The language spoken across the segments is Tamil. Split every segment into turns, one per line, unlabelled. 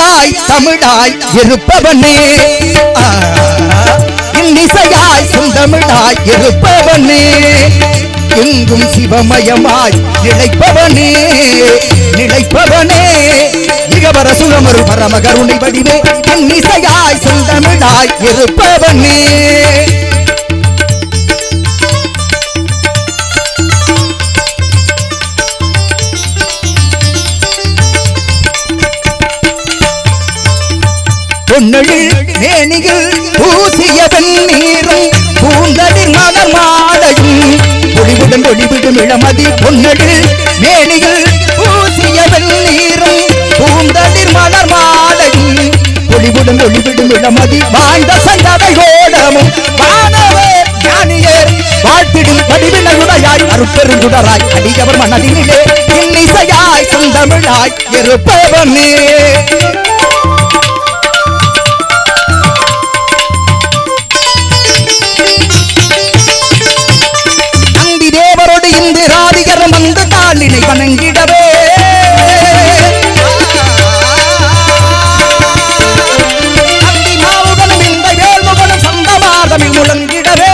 இன்னிசையாய் தமிழாய் இருப்பவனே ஆ, இன்னிசையாய் சுந்தமிழாய் இருப்பவனே எங்கும் சிவமயமாய் நிலைப்பவனே நிலைப்பவனே மிகவர சுகமரு பரம கருணை வடிவே இன்னிசையாய் சுந்தமிழாய் இருப்பவனே பொன்னழில் மேனியில் பூசிய வெண்ணீரும் பூந்தளிர் மலர் மாலையும் ஒளிவுடன் ஒளிவிடும் இளமதி பொன்னழில் மேனியில் பூசிய வெண்ணீரும் பூந்தளிர் மலர் மாலையும் ஒளிவுடன் ஒளிவிடும் இளமதி வாழ்ந்த சந்ததை ஓடமும் வானவே ஞானியர் வாழ்த்திடும் வடிவினையுடையாய் அருட்பெருங்குடராய் அடியவர் மனதினிலே இன்னிசையாய் சந்தமிழாய் இருப்பவனே நந்தி தேவரோடு இந்திராதிகர் வந்து தாளினை வணங்கிடவே நந்தி மாவுகனும் இந்த வேல்முகனும் சந்தமாதமில் முழங்கிடவே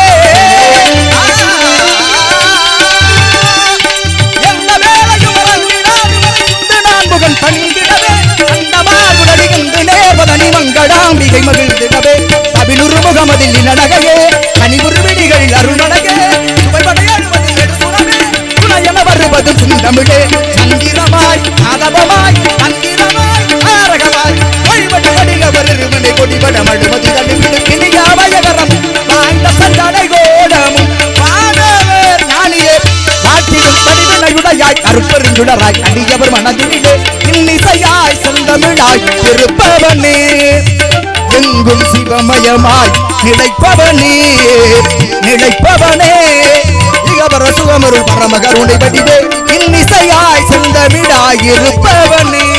எந்த வேலையும் மறந்திடாது மறைந்து நான்முகன் பணிந்திடவே அந்தமார்புடடிகின்று நேர்வதனி மங்களாம்பிகை மகிழ்ந்திடவே தபிலுரு முகமதில் நடகையே கனிவுரு விழிகள் அருணடகே சுவைபடையாடுவதில் எடுத்துணவே துணையென வருவது சுந்தமிழே சந்திரமாய் ஆதவமாய் மந்திரமாய் ஆரகமாய் வழிபட்டு படிக வருவனை கொடிபட மழுமதி தடுவிடு கிணியாவயகரம் வாழ்ந்த சந்தனை கோடமும் வானவர் ஞானியே நாட்டிலும் படிவினையுடையாய் அருப்பெருஞ்சுடராய் அடியவர் மனதிலே இன்னிசையாய் சொந்தமிழாய் இருப்பவனே எங்கும் சிவமயமாய் நிலைப்பவனே நிலைப்பவனே இகவர சுகமருள் பரமகருணை வடிவே இன்னிசையாய் செந்தமிழாய் இருப்பவனே